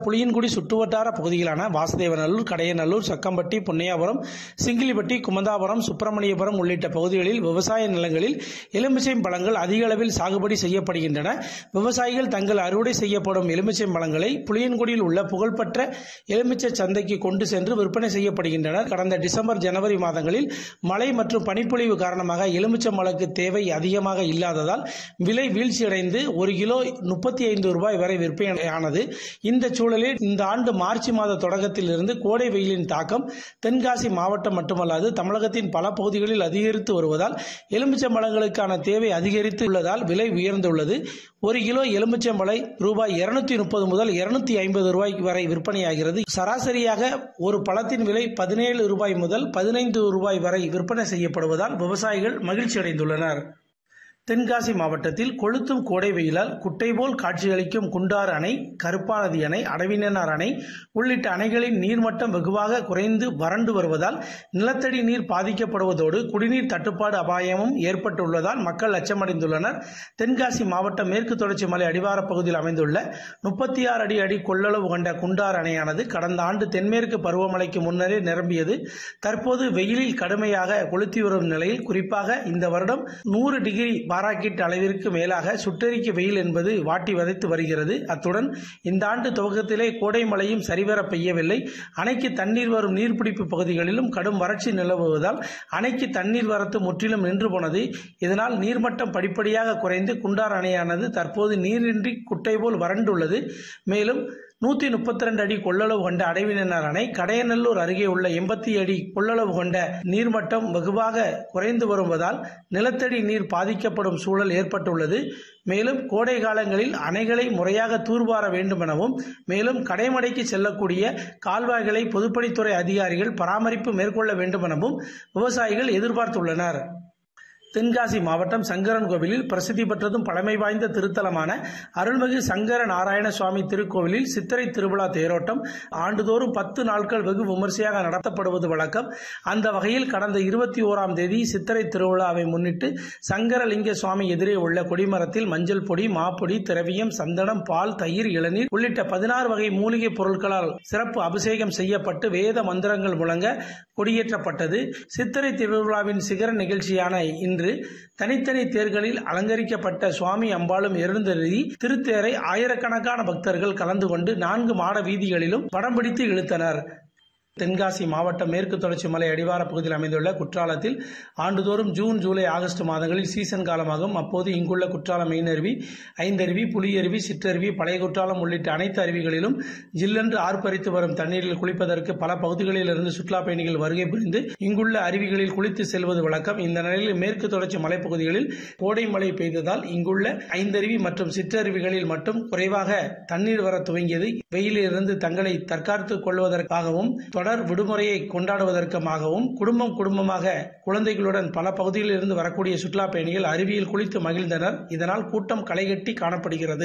புளியன்குடி சுற்றுவட்டார பகுதிகளான வாசுதேவநல்லூர் கடையநல்லூர் சக்கம்பட்டி பொன்னையாபுரம் சிங்கிலிப்பட்டி குமந்தாபுரம் சுப்பிரமணியபுரம் உள்ளிட்ட பகுதிகளில் விவசாய நிலங்களில் எலுமிச்சை பழங்கள் அதிக அளவில் சாகுபடி செய்யப்படுகின்றன விவசாயிகள் தங்கள் அறுவடை செய்யப்படும் எலுமிச்சை பழங்களை புளியன்குடியில் உள்ள புகழ்பெற்ற எலுமிச்சை சந்தைக்கு கொண்டு சென்று விற்பனை செய்யப்படுகின்றனர் கடந்த டிசம்பர் ஜனவரி மாதங்களில் மழை மற்றும் பனிப்பொழிவு காரணமாக எலுமிச்சம்பழக்கு தேவை அதிகமாக இல்லாததால் விலை வீழ்ச்சியடைந்து ஒரு கிலோ முப்பத்தி ஐந்து ரூபாய் வரை விற்பனையானது இந்த சூழலில் இந்த ஆண்டு மார்ச் மாத தொடக்கத்தில் இருந்து கோடை வெயிலின் தாக்கம் தென்காசி மாவட்டம் மட்டுமல்லாது தமிழகத்தின் பல பகுதிகளில் அதிகரித்து வருவதால் எலுமிச்சம்பழங்களுக்கான தேவை அதிகரித்து உள்ளதால் விலை உயர்ந்துள்ளது ஒரு கிலோ எலுமிச்சம்பழை ரூபாய் இருநூத்தி முப்பது முதல் இருநூத்தி ஐம்பது ரூபாய் வரை விற்பனையாகிறது சராசரியாக ஒரு பழத்தின் விலை பதினேழு ரூபாய் முதல் பதினைந்து ரூபாய் வரை விற்பனை செய்யப்படுவதால் விவசாயிகள் மகிழ்ச்சி அடைந்துள்ளனர் தென்காசி மாவட்டத்தில் கொளுத்தும் கோடை வெயிலால் குட்டை போல் காட்சியளிக்கும் குண்டாறு அணை கருப்பாநதி அணை அடவினனார் அணை உள்ளிட்ட அணைகளின் நீர்மட்டம் வெகுவாக குறைந்து வறண்டு வருவதால் நிலத்தடி நீர் பாதிக்கப்படுவதோடு குடிநீர் தட்டுப்பாடு அபாயமும் ஏற்பட்டுள்ளதால் மக்கள் அச்சமடைந்துள்ளனர் தென்காசி மாவட்டம் மேற்கு தொடர்ச்சி மலை அடிவார பகுதியில் அமைந்துள்ள முப்பத்தி ஆறு அடி அடி கொள்ளளவு கொண்ட குண்டார் அணையானது கடந்த ஆண்டு தென்மேற்கு பருவமழைக்கு முன்னரே நிரம்பியது தற்போது வெயிலில் கடுமையாக கொளுத்தி வரும் நிலையில் குறிப்பாக இந்த வருடம் நூறு டிகிரி பாராக்கிட் அளவிற்கு மேலாக சுட்டெரிக்க வெயில் என்பது வாட்டி வதைத்து வருகிறது அத்துடன் இந்த ஆண்டு துவக்கத்திலே கோடை மழையும் சரிவர பெய்யவில்லை அணைக்கு தண்ணீர் வரும் நீர்பிடிப்பு பகுதிகளிலும் கடும் வறட்சி நிலவுவதால் அணைக்கு தண்ணீர் வரத்து முற்றிலும் நின்று போனது இதனால் நீர்மட்டம் படிப்படியாக குறைந்து குண்டார் அணையானது தற்போது நீரின்றி குட்டை போல் வறண்டுள்ளது மேலும் நூத்தி முப்பத்தி ரெண்டு அடி கொள்ளளவு கொண்ட அடைவினர் அணை கடையநல்லூர் அருகே உள்ள எண்பத்தி அடி கொள்ளளவு கொண்ட நீர்மட்டம் வெகுவாக குறைந்து வருவதால் நிலத்தடி நீர் பாதிக்கப்படும் சூழல் ஏற்பட்டுள்ளது மேலும் கோடை காலங்களில் அணைகளை முறையாக தூர்வார வேண்டும் எனவும் மேலும் கடைமடைக்கு செல்லக்கூடிய கால்வாய்களை பொதுப்பணித்துறை அதிகாரிகள் பராமரிப்பு மேற்கொள்ள வேண்டும் எனவும் விவசாயிகள் எதிர்பார்த்துள்ளனர் தென்காசி மாவட்டம் சங்கரன் கோவிலில் பிரசித்தி பெற்றதும் பழமை வாய்ந்த திருத்தலமான அருள்மிகு சங்கர நாராயண சுவாமி திருக்கோவிலில் சித்திரை திருவிழா தேரோட்டம் ஆண்டுதோறும் பத்து நாட்கள் வெகு விமர்சையாக நடத்தப்படுவது வழக்கம் அந்த வகையில் கடந்த இருபத்தி ஓராம் தேதி சித்திரை திருவிழாவை முன்னிட்டு சங்கரலிங்க சுவாமி எதிரே உள்ள கொடிமரத்தில் மஞ்சள் பொடி மாப்பொடி திரவியம் சந்தனம் பால் தயிர் இளநீர் உள்ளிட்ட பதினாறு வகை மூலிகை பொருட்களால் சிறப்பு அபிஷேகம் செய்யப்பட்டு வேத மந்திரங்கள் முழங்க கொடியேற்றப்பட்டது சித்திரை திருவிழாவின் சிகர நிகழ்ச்சியான இன்று தனித்தனி தேர்களில் அலங்கரிக்கப்பட்ட சுவாமி அம்பாளும் எழுந்தருதி திருத்தேரை ஆயிரக்கணக்கான பக்தர்கள் கலந்து கொண்டு நான்கு மாட வீதிகளிலும் படம் பிடித்து இழுத்தனர் தென்காசி மாவட்டம் மேற்கு தொடர்ச்சி மலை அடிவார பகுதியில் அமைந்துள்ள குற்றாலத்தில் ஆண்டுதோறும் ஜூன் ஜூலை ஆகஸ்ட் மாதங்களில் சீசன் காலமாகும் அப்போது இங்குள்ள குற்றாலம் மெயினருவி ஐந்தருவி புலியருவி சிற்றருவி பழைய குற்றாலம் உள்ளிட்ட அனைத்து அருவிகளிலும் ஜில்லென்று ஆர்ப்பரித்து வரும் தண்ணீரில் குளிப்பதற்கு பல பகுதிகளில் இருந்து சுற்றுலா பயணிகள் வருகை புரிந்து இங்குள்ள அருவிகளில் குளித்து செல்வது வழக்கம் இந்த நிலையில் மேற்கு தொடர்ச்சி மலைப்பகுதிகளில் கோடை மழை பெய்ததால் இங்குள்ள ஐந்தருவி மற்றும் சிற்றருவிகளில் மட்டும் குறைவாக தண்ணீர் வர துவங்கியது வெயிலிலிருந்து தங்களை தற்காத்துக் கொள்வதற்காகவும் தொடர் விடுமுறையை கொண்டாடுவதற்காகவும் குடும்பம் குடும்பமாக குழந்தைகளுடன் பல பகுதிகளில் இருந்து வரக்கூடிய சுற்றுலா பயணிகள் அருவியில் குளித்து மகிழ்ந்தனர் இதனால் கூட்டம் களைகட்டி காணப்படுகிறது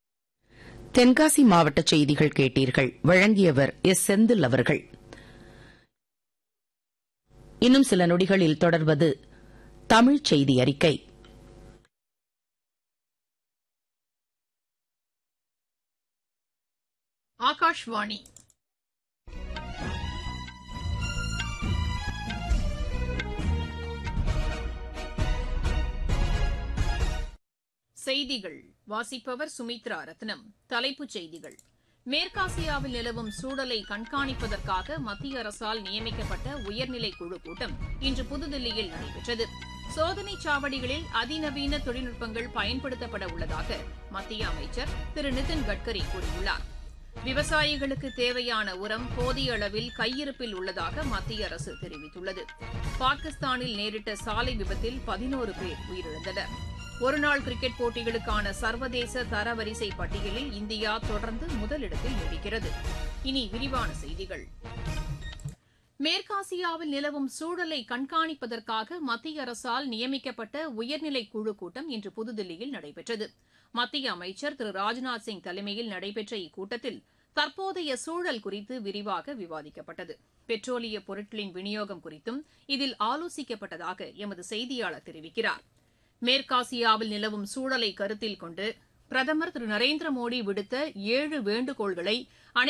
தென்காசி மாவட்ட செய்திகள் கேட்டீர்கள் வழங்கியவர் எஸ் செந்தில் அவர்கள் இன்னும் சில நொடிகளில் தொடர்வது தமிழ் செய்தி அறிக்கை ஆகாஷ்வாணி செய்திகள் வாசிப்பவர் சுமித்ரா ரத்னம் தலைப்புச் செய்திகள் மேற்காசியாவில் நிலவும் சூழலை கண்காணிப்பதற்காக மத்திய அரசால் நியமிக்கப்பட்ட உயர்நிலை குழு கூட்டம் இன்று புதுதில்லியில் நடைபெற்றது சோதனைச் சாவடிகளில் அதிநவீன தொழில்நுட்பங்கள் பயன்படுத்தப்பட உள்ளதாக மத்திய அமைச்சர் திரு நிதின் கட்கரி கூறியுள்ளார் விவசாயிகளுக்கு தேவையான உரம் போதிய அளவில் கையிருப்பில் உள்ளதாக மத்திய அரசு தெரிவித்துள்ளது பாகிஸ்தானில் நேரிட்ட சாலை விபத்தில் பதினோரு பேர் உயிரிழந்தனர் ஒருநாள் கிரிக்கெட் போட்டிகளுக்கான சர்வதேச தரவரிசை பட்டியலில் இந்தியா தொடர்ந்து முதலிடத்தில் நீடிக்கிறது இனி விரிவான செய்திகள் மேற்காசியாவில் நிலவும் சூழலை கண்காணிப்பதற்காக மத்திய அரசால் நியமிக்கப்பட்ட உயர்நிலை குழு கூட்டம் இன்று புதுதில்லியில் நடைபெற்றது மத்திய அமைச்சர் திரு ராஜ்நாத் சிங் தலைமையில் நடைபெற்ற இக்கூட்டத்தில் தற்போதைய சூழல் குறித்து விரிவாக விவாதிக்கப்பட்டது பெட்ரோலிய பொருட்களின் விநியோகம் குறித்தும் இதில் ஆலோசிக்கப்பட்டதாக எமது செய்தியாளர் தெரிவிக்கிறார் மேற்காசியாவில் நிலவும் சூழலை கருத்தில் கொண்டு பிரதமர் திரு நரேந்திர மோடி விடுத்த ஏழு வேண்டுகோள்களை